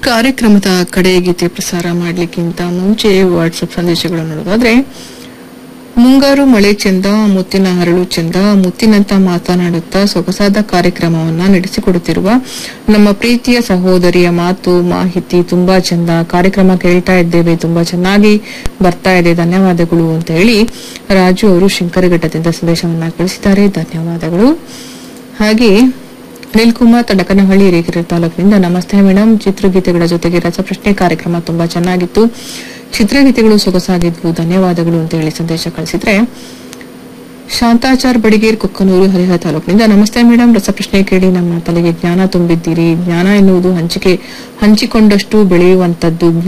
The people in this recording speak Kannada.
ಕಾರ್ಯಕ್ರಮದ ಕಡೆ ಗೀತೆ ಪ್ರಸಾರ ಮಾಡ್ಲಿಕ್ಕಿಂತ ಮುಂಚೆ ವಾಟ್ಸಪ್ ಸಂದೇಶಗಳನ್ನು ನೋಡೋದಾದ್ರೆ ಮುಂಗಾರು ಮಳೆ ಚೆಂದ ಮುತ್ತಿನ ಹರಳು ಚೆಂದ ಮುತ್ತಿನಂತ ಮಾತನಾಡುತ್ತಾ ಸೊಗಸಾದ ಕಾರ್ಯಕ್ರಮವನ್ನ ನಡೆಸಿಕೊಡುತ್ತಿರುವ ನಮ್ಮ ಪ್ರೀತಿಯ ಸಹೋದರಿಯ ಮಾತು ಮಾಹಿತಿ ತುಂಬಾ ಚೆಂದ ಕಾರ್ಯಕ್ರಮ ಕೇಳ್ತಾ ಇದ್ದೇವೆ ತುಂಬಾ ಚೆನ್ನಾಗಿ ಬರ್ತಾ ಇದೆ ಧನ್ಯವಾದಗಳು ಅಂತ ಹೇಳಿ ರಾಜು ಅವರು ಶಂಕರಘಟ್ಟದಿಂದ ಸಂದೇಶವನ್ನ ಕಳಿಸಿದ್ದಾರೆ ಧನ್ಯವಾದಗಳು ಹಾಗೆ ಅನಿಲ್ ಕುಮಾರ್ ತಡಕನಹಳ್ಳಿ ಹಿರೇಕೆರೆ ತಾಲೂಕಿನಿಂದ ನಮಸ್ತೆ ಮೇಡಮ್ ಚಿತ್ರಗೀತೆಗಳ ಜೊತೆಗೆ ರಸಪ್ರಶ್ನೆ ಕಾರ್ಯಕ್ರಮ ತುಂಬಾ ಚೆನ್ನಾಗಿತ್ತು ಚಿತ್ರಗೀತೆಗಳು ಸೊಗಸಾಗಿದ್ವು ಧನ್ಯವಾದಗಳು ಅಂತ ಹೇಳಿ ಸಂದೇಶ ಕಳಿಸಿದ್ರೆ ಶಾಂತಾಚಾರ್ ಬಡಿಗೇರ್ ಕೊಕ್ಕನೂರು ಹರಿಹರ ತಾಲೂಕಿನಿಂದ ನಮಸ್ತೆ ಮೇಡಮ್ ರಸಪ್ರಶ್ನೆ ಕೇಳಿ ನಮ್ಮ ತಲೆಗೆ ಜ್ಞಾನ ತುಂಬಿದ್ದೀರಿ ಜ್ಞಾನ ಎನ್ನುವುದು ಹಂಚಿಕೆ ಹಂಚಿಕೊಂಡಷ್ಟು ಬೆಳೆಯುವಂತದ್ದು